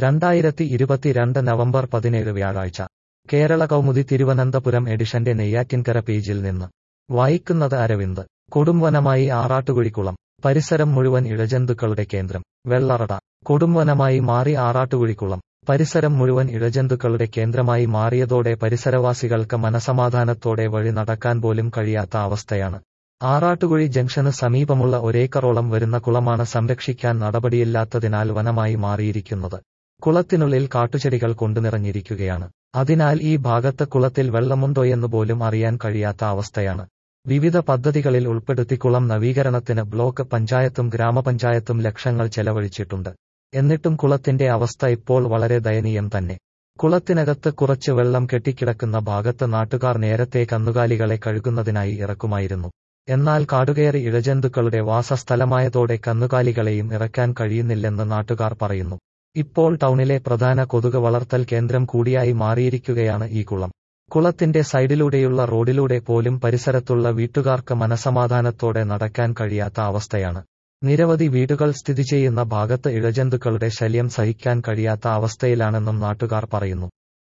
രണ്ടായിരത്തി ഇരുപത്തിരണ്ട് നവംബർ പതിനേഴ് വ്യാഴാഴ്ച കേരള കൗമുദി തിരുവനന്തപുരം എഡിഷന്റെ നെയ്യാറ്റിൻകര പേജിൽ നിന്ന് വായിക്കുന്നത് അരവിന്ദ് കൊടുംവനമായി ആറാട്ടുകുഴിക്കുളം പരിസരം മുഴുവൻ ഇഴജന്തുക്കളുടെ കേന്ദ്രം വെള്ളറട കൊടുംവനമായി മാറി ആറാട്ടുകുഴിക്കുളം പരിസരം മുഴുവൻ ഇഴജന്തുക്കളുടെ കേന്ദ്രമായി മാറിയതോടെ പരിസരവാസികൾക്ക് മനസമാധാനത്തോടെ വഴി നടക്കാൻ പോലും കഴിയാത്ത അവസ്ഥയാണ് ആറാട്ടുകുഴി ജംഗ്ഷന് സമീപമുള്ള ഒരേക്കറോളം വരുന്ന കുളമാണ് സംരക്ഷിക്കാൻ നടപടിയില്ലാത്തതിനാൽ വനമായി മാറിയിരിക്കുന്നത് കുളത്തിനുള്ളിൽ കാട്ടുചെടികൾ കൊണ്ടു നിറഞ്ഞിരിക്കുകയാണ് അതിനാൽ ഈ ഭാഗത്ത് കുളത്തിൽ വെള്ളമുണ്ടോയെന്ന് പോലും അറിയാൻ കഴിയാത്ത അവസ്ഥയാണ് വിവിധ പദ്ധതികളിൽ ഉൾപ്പെടുത്തി കുളം നവീകരണത്തിന് ബ്ലോക്ക് പഞ്ചായത്തും ഗ്രാമപഞ്ചായത്തും ലക്ഷങ്ങൾ ചെലവഴിച്ചിട്ടുണ്ട് എന്നിട്ടും കുളത്തിന്റെ അവസ്ഥ ഇപ്പോൾ വളരെ ദയനീയം തന്നെ കുളത്തിനകത്ത് കുറച്ച് വെള്ളം കെട്ടിക്കിടക്കുന്ന ഭാഗത്ത് നാട്ടുകാർ നേരത്തെ കന്നുകാലികളെ കഴുകുന്നതിനായി ഇറക്കുമായിരുന്നു എന്നാൽ കാടുകയറി ഇഴജന്തുക്കളുടെ വാസസ്ഥലമായതോടെ കന്നുകാലികളെയും ഇറക്കാൻ കഴിയുന്നില്ലെന്ന് നാട്ടുകാർ പറയുന്നു ഇപ്പോൾ ടൗണിലെ പ്രധാന കൊതുക് വളർത്തൽ കേന്ദ്രം കൂടിയായി മാറിയിരിക്കുകയാണ് ഈ കുളം കുളത്തിന്റെ സൈഡിലൂടെയുള്ള റോഡിലൂടെ പോലും പരിസരത്തുള്ള വീട്ടുകാർക്ക് മനസമാധാനത്തോടെ നടക്കാൻ കഴിയാത്ത അവസ്ഥയാണ് നിരവധി വീടുകൾ സ്ഥിതി ചെയ്യുന്ന ഭാഗത്ത് ഇഴജന്തുക്കളുടെ ശല്യം സഹിക്കാൻ കഴിയാത്ത അവസ്ഥയിലാണെന്നും നാട്ടുകാർ പറയുന്നു